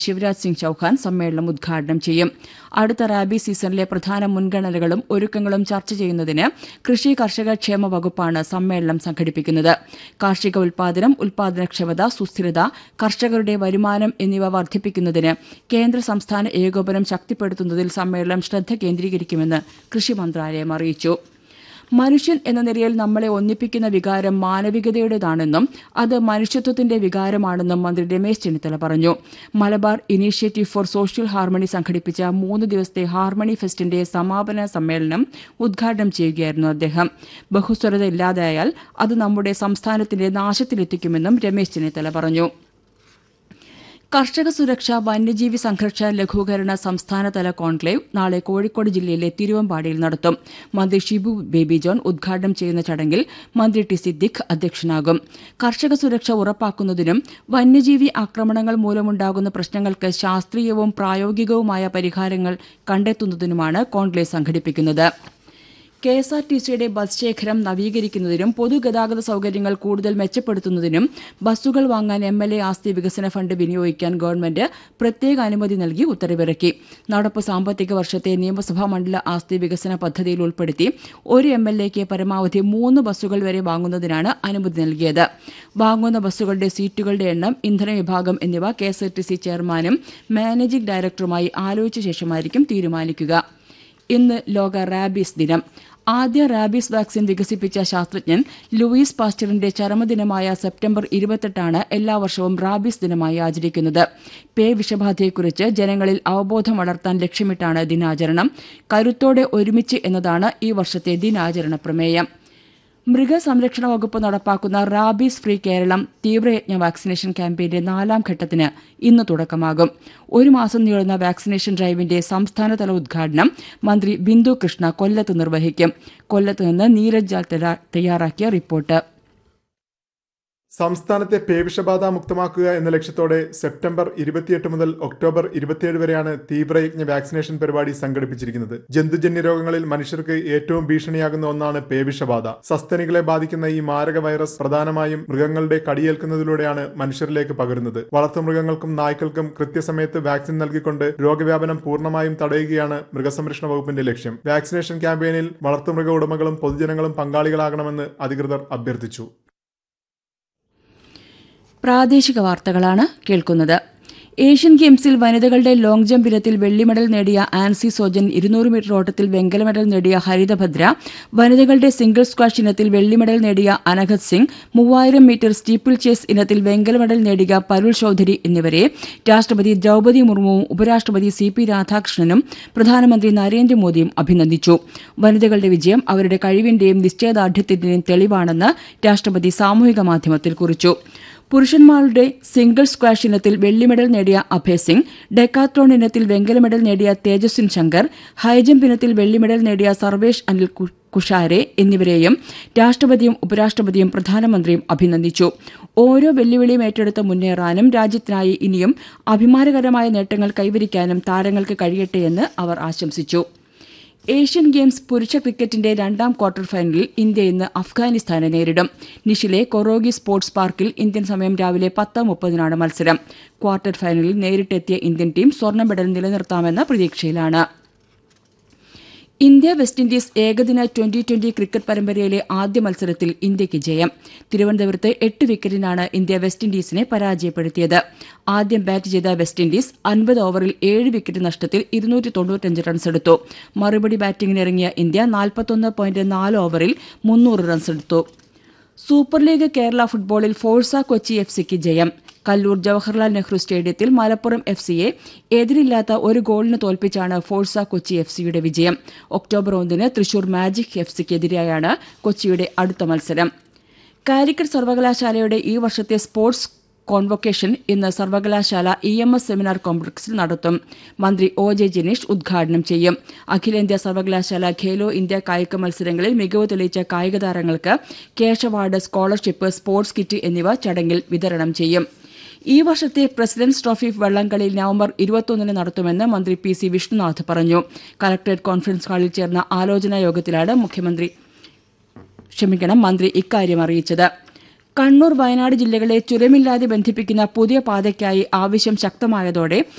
ശിവരാജ് സിംഗ് ചൌഹാൻ സമ്മേളനം ഉദ്ഘാടനം ചെയ്യും അടുത്ത റാബി സീസണിലെ പ്രധാന മുൻഗണനകളും ഒരുക്കങ്ങളും ചർച്ച ചെയ്യുന്നതിന് കൃഷി കർഷക ക്ഷേമ വകുപ്പാണ് സമ്മേളനം സംഘടിപ്പിക്കുന്നത് കാർഷിക ഉൽപാദനം ഉൽപാദനക്ഷമത സുസ്ഥിരത കർഷകരുടെ വരുമാനം എന്നിവ വർദ്ധിപ്പിക്കുന്നതിന് കേന്ദ്ര സംസ്ഥാന ഏകോപനം ശക്തിപ്പെടുത്തുന്നതിൽ സമ്മേളനം ശ്രദ്ധ കേന്ദ്രീകരിക്കുമെന്ന് കൃഷി മന്ത്രാലയം അറിയിച്ചു മനുഷ്യൻ എന്ന നിലയിൽ നമ്മളെ ഒന്നിപ്പിക്കുന്ന വികാരം മാനവികതയുടേതാണെന്നും അത് മനുഷ്യത്വത്തിന്റെ വികാരമാണെന്നും മന്ത്രി രമേശ് ചെന്നിത്തല പറഞ്ഞു Malabar initiative for social harmony സംഘടിപ്പിച്ച മൂന്ന് ദിവസത്തെ ഹാർമണി ഫെസ്റ്റിന്റെ സമാപന സമ്മേളനം ഉദ്ഘാടനം ചെയ്യുകയായിരുന്നു അദ്ദേഹം ബഹുസ്വരത ഇല്ലാതായാൽ അത് നമ്മുടെ സംസ്ഥാനത്തിന്റെ നാശത്തിലെത്തിക്കുമെന്നും രമേശ് ചെന്നിത്തല പറഞ്ഞു കർഷക സുരക്ഷ വന്യജീവി സംഘർഷ ലഘൂകരണ സംസ്ഥാനതല കോൺക്ലേവ് നാളെ കോഴിക്കോട് ജില്ലയിലെ തിരുവമ്പാടിയിൽ നടത്തും മന്ത്രി ഷിബു ബേബി ജോൺ ഉദ്ഘാടനം ചെയ്യുന്ന ചടങ്ങിൽ മന്ത്രി ടി സിദ്ദിഖ് അധ്യക്ഷനാകും കർഷക സുരക്ഷ ഉറപ്പാക്കുന്നതിനും വന്യജീവി ആക്രമണങ്ങൾ മൂലമുണ്ടാകുന്ന പ്രശ്നങ്ങൾക്ക് ശാസ്ത്രീയവും പ്രായോഗികവുമായ പരിഹാരങ്ങൾ കണ്ടെത്തുന്നതിനുമാണ് കോൺക്ലേവ് സംഘടിപ്പിക്കുന്നത് കെ എസ് ആർ ടി സിയുടെ ബസ് ശേഖരം നവീകരിക്കുന്നതിനും പൊതുഗതാഗത സൌകര്യങ്ങൾ കൂടുതൽ മെച്ചപ്പെടുത്തുന്നതിനും ബസ്സുകൾ വാങ്ങാൻ എം എൽ എ ആസ്തി വികസന ഫണ്ട് വിനിയോഗിക്കാൻ ഗവൺമെന്റ് പ്രത്യേക അനുമതി നൽകി ഉത്തരവിറക്കി നടപ്പ് സാമ്പത്തിക വർഷത്തെ നിയമസഭാ മണ്ഡല ആസ്തി വികസന പദ്ധതിയിൽ ഉൾപ്പെടുത്തി ഒരു എം എൽ എക്ക് പരമാവധി മൂന്ന് ബസ്സുകൾ വരെ വാങ്ങുന്നതിനാണ് അനുമതി നൽകിയത് വാങ്ങുന്ന ബസ്സുകളുടെ സീറ്റുകളുടെ എണ്ണം ഇന്ധന വിഭാഗം എന്നിവ K S R T C ചെയർമാനും മാനേജിംഗ് ഡയറക്ടറുമായി ആലോചിച്ച ശേഷമായിരിക്കും തീരുമാനിക്കുക ഇന്ന് ലോക റാബീസ് ദിനം ആദ്യ റാബീസ് വാക്സിൻ വികസിപ്പിച്ച ശാസ്ത്രജ്ഞൻ ലൂയിസ് പാസ്റ്ററിന്റെ ചരമദിനമായ സെപ്റ്റംബർ ഇരുപത്തെട്ടാണ് എല്ലാ വർഷവും റാബീസ് ദിനമായി ആചരിക്കുന്നത് പേ വിഷബാധയെക്കുറിച്ച് ജനങ്ങളിൽ അവബോധം വളർത്താൻ ലക്ഷ്യമിട്ടാണ് ദിനാചരണം കരുത്തോടെ ഒരുമിച്ച് എന്നതാണ് ഈ വർഷത്തെ ദിനാചരണ പ്രമേയം മൃഗസംരക്ഷണ വകുപ്പ് നടപ്പാക്കുന്ന റാബീസ് ഫ്രീ കേരളം തീവ്രയജ്ഞ വാക്സിനേഷൻ ക്യാമ്പയിന്റെ നാലാം ഘട്ടത്തിന് ഇന്ന് തുടക്കമാകും ഒരു മാസം നീളുന്ന വാക്സിനേഷൻ ഡ്രൈവിന്റെ സംസ്ഥാനതല ഉദ്ഘാടനം മന്ത്രി ബിന്ദു കൃഷ്ണ കൊല്ലത്ത് നിർവഹിക്കും കൊല്ലത്ത് നിന്ന് നീരജ് ജാൽ തയ്യാറാക്കിയ റിപ്പോർട്ട് സംസ്ഥാനത്തെ പേവിഷബാധ മുക്തമാക്കുക എന്ന ലക്ഷ്യത്തോടെ സെപ്റ്റംബർ ഇരുപത്തിയെട്ട് മുതൽ ഒക്ടോബർ ഇരുപത്തിയേഴ് വരെയാണ് തീവ്രയജ്ഞ വാക്സിനേഷൻ പരിപാടി സംഘടിപ്പിച്ചിരിക്കുന്നത് ജന്തുജന്യ രോഗങ്ങളിൽ മനുഷ്യർക്ക് ഏറ്റവും ഭീഷണിയാകുന്ന ഒന്നാണ് പേവിഷബാധ സസ്തനികളെ ബാധിക്കുന്ന ഈ മാരക വൈറസ് പ്രധാനമായും മൃഗങ്ങളുടെ കടിയേൽക്കുന്നതിലൂടെയാണ് മനുഷ്യരിലേക്ക് പകരുന്നത് വളർത്തുമൃഗങ്ങൾക്കും നായ്ക്കൾക്കും കൃത്യസമയത്ത് വാക്സിൻ നൽകിക്കൊണ്ട് രോഗവ്യാപനം പൂർണ്ണമായും തടയുകയാണ് മൃഗസംരക്ഷണ വകുപ്പിന്റെ ലക്ഷ്യം വാക്സിനേഷൻ ക്യാമ്പയിനിൽ വളർത്തുമൃഗ ഉടമകളും പൊതുജനങ്ങളും പങ്കാളികളാകണമെന്ന് അധികൃതർ അഭ്യർത്ഥിച്ചു പ്രാദേശിക വാർത്തകളാണ് കേൾക്കുന്നത് ഏഷ്യൻ ഗെയിംസിൽ വനിതകളുടെ ലോങ് ജംപ് ഇനത്തിൽ വെള്ളി മെഡൽ നേടിയ ആൻസി സോജൻ ഇരുന്നൂറ് മീറ്റർ ഓട്ടത്തിൽ വെങ്കല മെഡൽ നേടിയ ഹരിതഭദ്ര വനിതകളുടെ സിംഗിൾ സ്ക്വാഷ് ഇനത്തിൽ വെള്ളി മെഡൽ നേടിയ അനഘത് സിംഗ് മൂവായിരം മീറ്റർ സ്റ്റീപ്പിൾ ചേസ് ഇനത്തിൽ വെങ്കല മെഡൽ നേടിയ പരുൾ ചൌധരി എന്നിവരെ രാഷ്ട്രപതി ദ്രൌപതി മുർമുവും ഉപരാഷ്ട്രപതി സി പി രാധാകൃഷ്ണനും പ്രധാനമന്ത്രി നരേന്ദ്രമോദിയും അഭിനന്ദിച്ചു വനിതകളുടെ വിജയം അവരുടെ കഴിവിന്റെയും നിശ്ചയദാർഢ്യത്തിന്റെയും തെളിവാണെന്ന് രാഷ്ട്രപതി സാമൂഹിക മാധ്യമത്തിൽ കുറിച്ചു പുരുഷന്മാരുടെ സിംഗിൾ സ്ക്വാഷ് ഇനത്തിൽ വെള്ളി മെഡൽ നേടിയ അഭയ് സിംഗ് ഡെക്കാത്രോൺ ഇനത്തിൽ വെങ്കല മെഡൽ നേടിയ തേജസ്വിൻ ശങ്കർ ഹൈജംപ് ഇനത്തിൽ വെള്ളി മെഡൽ നേടിയ സർവേഷ് അനിൽ കുഷാരെ എന്നിവരെയും രാഷ്ട്രപതിയും ഉപരാഷ്ട്രപതിയും പ്രധാനമന്ത്രിയും അഭിനന്ദിച്ചു ഓരോ വെല്ലുവിളിയും ഏറ്റെടുത്ത് മുന്നേറാനും രാജ്യത്തിനായി ഇനിയും അഭിമാനകരമായ നേട്ടങ്ങൾ കൈവരിക്കാനും താരങ്ങൾക്ക് കഴിയട്ടെയെന്ന് അവർ ആശംസിച്ചു ഏഷ്യൻ ഗെയിംസ് പുരുഷ ക്രിക്കറ്റിന്റെ രണ്ടാം ക്വാർട്ടർ ഫൈനലിൽ ഇന്ത്യ ഇന്ന് അഫ്ഗാനിസ്ഥാനെ നേരിടും നിഷിലെ കൊറോഗി സ്പോർട്സ് പാർക്കിൽ ഇന്ത്യൻ സമയം രാവിലെ പത്ത് മുപ്പതിനാണ് മത്സരം ക്വാർട്ടർ ഫൈനലിൽ നേരിട്ടെത്തിയ ഇന്ത്യൻ ടീം സ്വർണ്ണ മെഡൽ നിലനിർത്താമെന്ന പ്രതീക്ഷയിലാണ് ഇന്ത്യ വെസ്റ്റ് ഇൻഡീസ് ഏകദിന ട്വന്റി ട്വന്റി ക്രിക്കറ്റ് പരമ്പരയിലെ ആദ്യ മത്സരത്തിൽ ഇന്ത്യയ്ക്ക് ജയം തിരുവനന്തപുരത്ത് എട്ട് വിക്കറ്റിനാണ് ഇന്ത്യ വെസ്റ്റ് ഇൻഡീസിനെ പരാജയപ്പെടുത്തിയത് ആദ്യം ബാറ്റ് ചെയ്ത വെസ്റ്റ് ഇൻഡീസ് അൻപത് ഓവറിൽ ഏഴ് വിക്കറ്റ് നഷ്ടത്തിൽ ഇരുന്നൂറ്റി തൊണ്ണൂറ്റഞ്ച് റൺസ് എടുത്തു മറുപടി ബാറ്റിംഗിനിറങ്ങിയ ഇന്ത്യ നാൽപ്പത്തൊന്ന് പോയിന്റ് നാല് ഓവറിൽ മുന്നൂറ് റൺസ് എടുത്തു സൂപ്പർ ലീഗ് കേരള ഫുട്ബോളിൽ ഫോഴ്സ കൊച്ചി എഫ് സിക്ക് ജയം കല്ലൂർ ജവഹർലാൽ നെഹ്റു സ്റ്റേഡിയത്തിൽ മലപ്പുറം എഫ് സിയെ എതിരില്ലാത്ത ഒരു ഗോളിന് തോൽപ്പിച്ചാണ് ഫോഴ്സ കൊച്ചി എഫ് സിയുടെ വിജയം ഒക്ടോബർ ഒന്നിന് തൃശൂർ മാജിക് എഫ് സിക്കെതിരെയാണ് കൊച്ചിയുടെ അടുത്ത മത്സരം കാലിക്കറ്റ് സർവകലാശാലയുടെ ഈ വർഷത്തെ സ്പോർട്സ് കോൺവൊക്കേഷൻ ഇന്ന് സർവകലാശാല ഇ എം എസ് സെമിനാർ കോംപ്ലക്സിൽ നടത്തും മന്ത്രി ഒ ജെ ജനീഷ് ഉദ്ഘാടനം ചെയ്യും അഖിലേന്ത്യാ സർവകലാശാല ഖേലോ ഇന്ത്യ കായിക മത്സരങ്ങളിൽ മികവ് തെളിയിച്ച കായിക താരങ്ങൾക്ക് cash award scholarship sports kit എന്നിവ ചടങ്ങിൽ വിതരണം ചെയ്യും ഈ വർഷത്തെ പ്രസിഡന്റ്സ് ട്രോഫി വള്ളംകളി നവംബർ ഇരുപത്തൊന്നിന് നടത്തുമെന്ന് മന്ത്രി പി സി വിഷ്ണുനാഥ് പറഞ്ഞു കലക്ടറേറ്റ് കോൺഫറൻസ് ഹാളിൽ ചേർന്ന ആലോചനാ യോഗത്തിലാണ് മുഖ്യമന്ത്രി ക്ഷമിക്കണം മന്ത്രി ഇക്കാര്യം അറിയിച്ചത് കണ്ണൂർ വയനാട് ജില്ലകളെ ചുരമില്ലാതെ ബന്ധിപ്പിക്കുന്ന പുതിയ പാതയ്ക്കായി ആവശ്യം ശക്തമായതോടെ